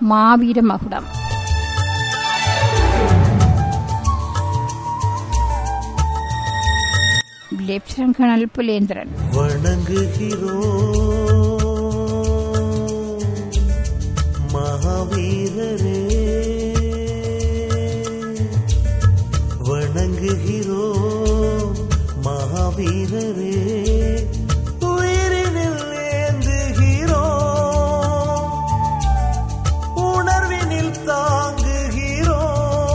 மாவீர மகுடம் lieutenant colonel Pulendran வணங்குகிறோம் மகாவீரரே வணங்குகிறோம் மகாவீரரே உயிரினில் ஏந்துகிறோம் உணர்வினில் தாங்குகிறோம்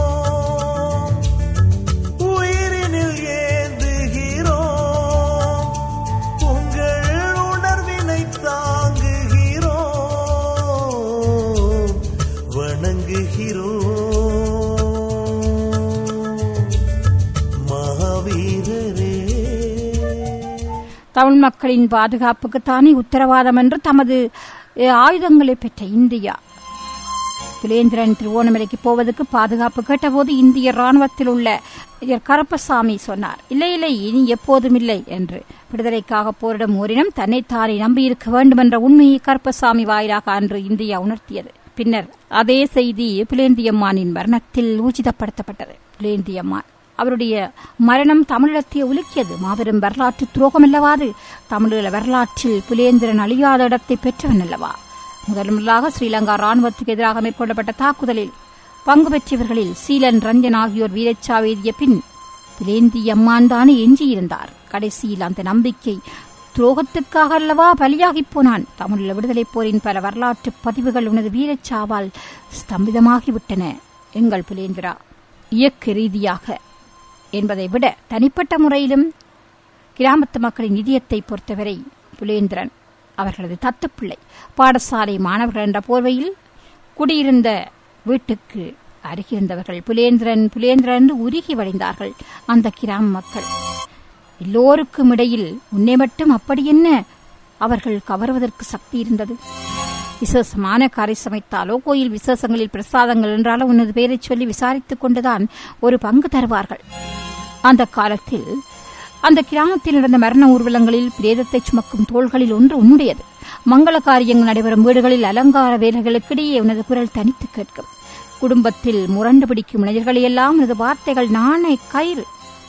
உயிரினில் ஏந்துகிறோம் உங்கள் உணர்வினை தாங்குகிறோம் வணங்குகிறோம் மகாவீரரே தமிழ் மக்களின் பாதுகாப்புக்கு தானே உத்தரவாதம் என்று தமது அஹ், ஆயுதங்களை பெற்ற இந்தியா துலேந்திரன் திருவோணமலைக்கு போவதற்கு பாதுகாப்பு கேட்டபோது இந்திய ராணுவத்தில் உள்ள ஐயர் கருப்பசாமி சொன்னார் இல்லை இல்லை இனி எப்போதும் இல்லை என்று விடுதலைக்காக போரிடும் ஓரினம் தன்னைத்தானே நம்பியிருக்க வேண்டும் என்ற உண்மையை கருப்பசாமி வாயிலாக அன்று இந்தியா உணர்த்தியது பின்னர் அதே செய்தி புலேந்தியம்மானின் மரணத்தில் ஊர்ஜிதப்படுத்தப்பட்டது புலேந்தியம்மான் அவருடைய மரணம் தமிழீழத்தை உலுக்கியது மாபெரும் வரலாற்று துரோகம் அல்லவாது தமிழீழ வரலாற்றில் புலேந்திரன் அழியாத இடத்தை பெற்றவன் அல்லவா முதல் முதலாக ஸ்ரீலங்கா ராணுவத்துக்கு எதிராக மேற்கொள்ளப்பட்ட தாக்குதலில் பங்கு பெற்றவர்களில் சீலன் ரஞ்சன் ஆகியோர் வீரச்சாவு எய்திய பின் புலேந்தி அம்மான் தானே எஞ்சியிருந்தார் கடைசியில் அந்த நம்பிக்கை துரோகத்துக்காக அல்லவா பலியாகிப் போனான் தமிழீழ விடுதலைப் போரின் பல வரலாற்று பதிவுகள் உனது வீரச்சாவால் ஸ்தம்பிதமாகிவிட்டன எங்கள் புலேந்திரா இயக்க ரீதியாக என்பதை விட தனிப்பட்ட முறையிலும் கிராமத்து மக்களின் நிதியத்தை பொறுத்தவரை புலேந்திரன் அவர்களது தத்துப்பிள்ளை பாடசாலை மாணவர்கள் என்ற போர்வையில் குடியிருந்த வீட்டுக்கு அருகிருந்தவர்கள் புலேந்திரன் புலேந்திரன் என்று உருகி வழிந்தார்கள் அந்த கிராம மக்கள் எல்லோருக்கும் இடையில் உன்னை மட்டும் அப்படி என்ன அவர்கள் கவருவதற்கு சக்தி இருந்தது விசேஷமான காரை சமைத்தாலோ கோயில் விசேஷங்களில் பிரசாதங்கள் என்றாலோ உனது பெயரைச் சொல்லி விசாரித்துக் கொண்டுதான் ஒரு பங்கு தருவார்கள் அந்த காலத்தில் அந்த கிராமத்தில் நடந்த மரண ஊர்வலங்களில் பிரேதத்தை சுமக்கும் தோள்களில் ஒன்று உன்னுடையது மங்கள காரியங்கள் நடைபெறும் வீடுகளில் அலங்கார வேலைகளுக்கிடையே உனது குரல் தனித்து கேட்கும் குடும்பத்தில் முரண்டு பிடிக்கும் இளைஞர்களையெல்லாம் உனது வார்த்தைகள் நாணை கயிறு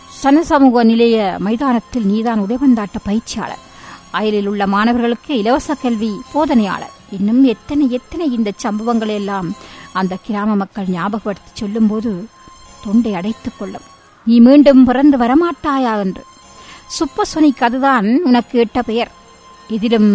சனசமூக நிலைய மைதானத்தில் நீதான் உடைவந்தாட்ட பயிற்சியாளர் அயலில் உள்ள மாணவர்களுக்கு இலவச கல்வி போதனையாளர் இன்னும் எத்தனை எத்தனை இந்த சம்பவங்களை எல்லாம் அந்த கிராம மக்கள் ஞாபகப்படுத்தி சொல்லும்போது தொண்டை அடைத்துக் கொள்ளும் நீ மீண்டும் பிறந்து வரமாட்டாயா என்று சுப்பசொனிக்கு அதுதான் உனக்கு இட்ட பெயர் இதிலும்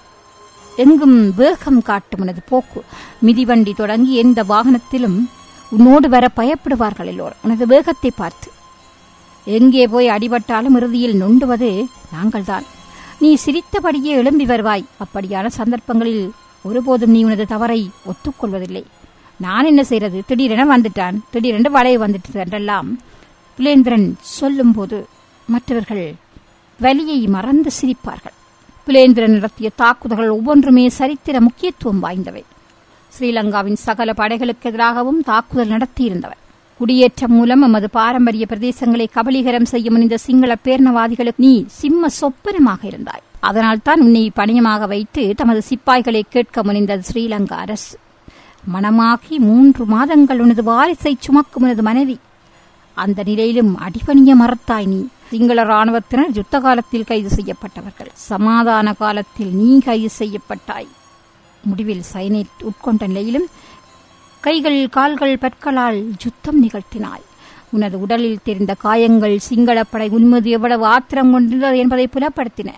எங்கும் வேகம் காட்டும் உனது போக்கு மிதிவண்டி தொடங்கி எந்த வாகனத்திலும் உன்னோடு வர பயப்படுவார்கள் எல்லோரும் உனது வேகத்தை பார்த்து எங்கே போய் அடிபட்டாலும் இறுதியில் நொண்டுவது நாங்கள்தான் நீ சிரித்தபடியே எழும்பி வருவாய் அப்படியான சந்தர்ப்பங்களில் ஒருபோதும் நீ உனது தவறை ஒத்துக்கொள்வதில்லை நான் என்ன செய்யறது திடீரென வந்துட்டான் திடீரென்று வளைய வந்துட்டு என்றெல்லாம் புலேந்திரன் சொல்லும்போது மற்றவர்கள் வலியை மறந்து சிரிப்பார்கள் புலேந்திரன் நடத்திய தாக்குதல்கள் ஒவ்வொன்றுமே சரித்திர முக்கியத்துவம் வாய்ந்தவை ஸ்ரீலங்காவின் சகல படைகளுக்கு எதிராகவும் தாக்குதல் நடத்தியிருந்தவர் குடியேற்றம் மூலம் எமது பாரம்பரிய பிரதேசங்களை கபலீகரம் செய்ய முனைந்த சிங்கள பேரணவாதிகளுக்கு நீ சிம்ம சொப்பனமாக இருந்தாய் அதனால்தான் உன்னை பணியமாக வைத்து தமது சிப்பாய்களை கேட்க முனைந்தது ஸ்ரீலங்கா அரசு மனமாகி மூன்று மாதங்கள் உனது வாரிசை சுமக்கும் உனது மனைவி அந்த நிலையிலும் அடிபணிய மறத்தாய் நீ சிங்கள ராணுவத்தினர் யுத்த காலத்தில் கைது செய்யப்பட்டவர்கள் சமாதான காலத்தில் நீ கைது செய்யப்பட்டாய் முடிவில் சைனைட் உட்கொண்ட நிலையிலும் கைகள் கால்கள் பற்களால் யுத்தம் நிகழ்த்தினாய் உனது உடலில் தெரிந்த காயங்கள் சிங்களப்படை உன்மீது எவ்வளவு ஆத்திரம் கொண்டிருந்தது என்பதை புலப்படுத்தின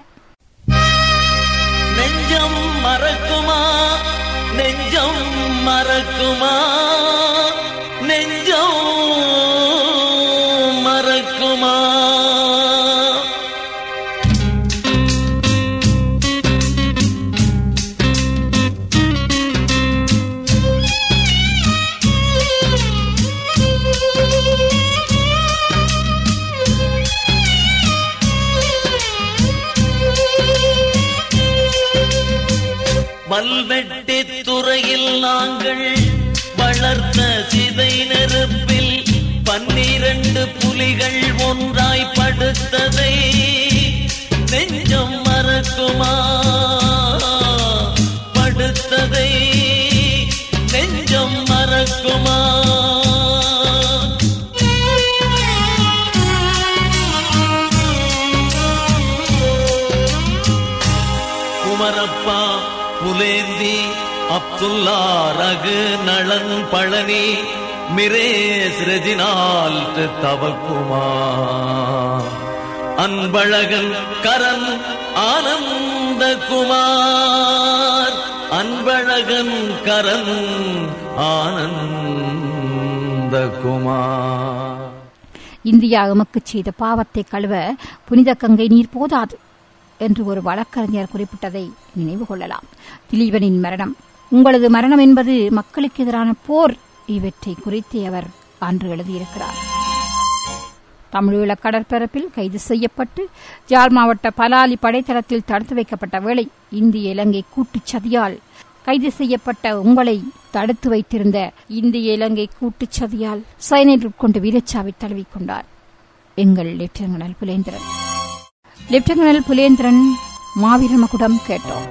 நெஞ்சம் மறக்குமா நெஞ்சம் மறக்குமா நெஞ்சம் மறக்குமா வல்வெட்டி துறையில் நாங்கள் வளர்த்த சிதை நெருப்பில் பன்னிரண்டு புலிகள் ஒன்றாய் படுத்ததை நெஞ்சம் மறக்குமா படுத்ததை நெஞ்சம் ரகு நளன் பழனி மிரேஸ் ரெஜினால்ட் தவக்குமா அன்பழகன் கரன் ஆனந்தகுமார் அன்பழகன் கரன் ஆனந்தகுமார் இந்தியா எமக்குச் செய்த பாவத்தை கழுவ புனித கங்கை நீர் போதாது என்று ஒரு வழக்கறிஞர் குறிப்பிட்டதை நினைவு கொள்ளலாம் திலீபனின் மரணம் உங்களது மரணம் என்பது மக்களுக்கு எதிரான போர் இவற்றை குறித்து அவர் அன்று எழுதியிருக்கிறார் தமிழீழ கடற்பரப்பில் கைது செய்யப்பட்டு ஜாழ் மாவட்ட பலாலி படைத்தளத்தில் தடுத்து வைக்கப்பட்ட வேளை இந்திய இலங்கை கூட்டுச் சதியால் கைது செய்யப்பட்ட உங்களை தடுத்து வைத்திருந்த இந்திய இலங்கை கூட்டுச் சதியால் சைனைட் உட்கொண்டு வீரச்சாவை தழுவிக்கொண்டார் எங்கள் லெப்டினல் புலேந்திரன் லெப்டினல் புலேந்திரன் மாவீரமகுடம் கேட்டோம்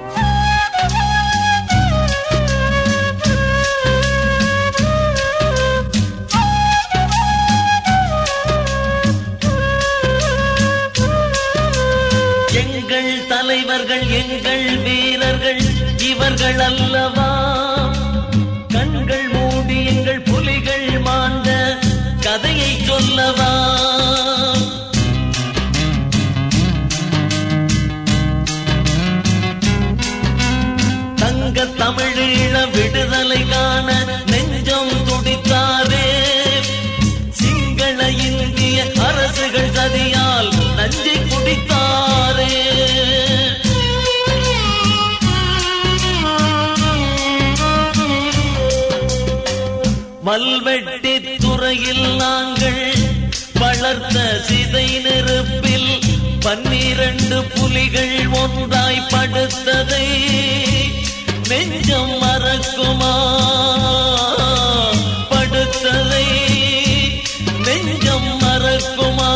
எங்கள் தலைவர்கள் எங்கள் வீரர்கள் இவர்கள் அல்லவா கண்கள் மூடி எங்கள் புலிகள் மாண்ட கதையை சொல்லவா தங்க தமிழீழ விடுதலை காண நெஞ்சம் துடித்தாரே சிங்கள இந்திய அரசுகள் சதியால் நஞ்சை குடித்தாரே வல்வெட்டி துறையில் நாங்கள் வளர்த்த சிதை நெருப்பில் பன்னிரண்டு புலிகள் ஒன்றாய் படுத்ததை நெஞ்சம் மறக்குமா படுத்ததை நெஞ்சம் மறக்குமா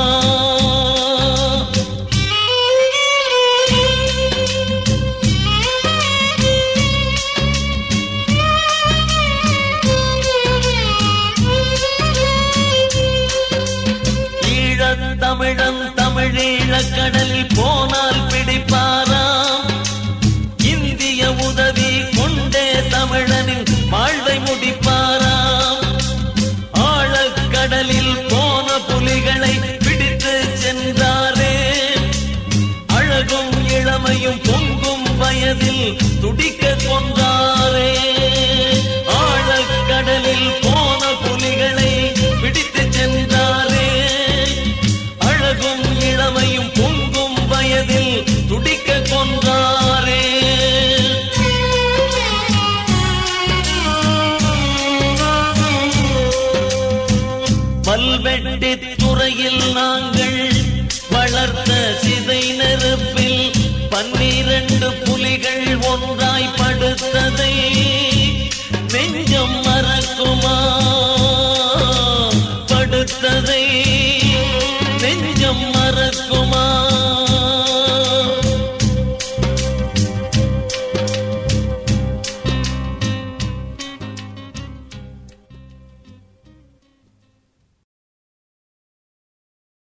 ஈழத் தமிழன் தமிழீழக் கடலில் போனால் பிடிப்பாராம் இந்திய உதவி கொண்டே தமிழனின் வாழ்வை முடிப்பாராம் ஆழக்கடலில் போன புலிகளை பிடித்து சென்றாரே அழகும் இளமையும் பொங்கும் வயதில் துடிக்க கொண்டாரே ஆழக்கடலில் போன புலிகளை பிடித்து சென்றாரே அழகும் இளமையும் பொங்கும் வயதில் துடிக்க கொன்றாரே வல்வெட்டி துறையில் நாங்கள் வளர்த்த சிதை நெருப்பில் பன்னிரண்டு புலிகள் ஒன்றாய் படுத்ததை நெஞ்சம் மறக்குமா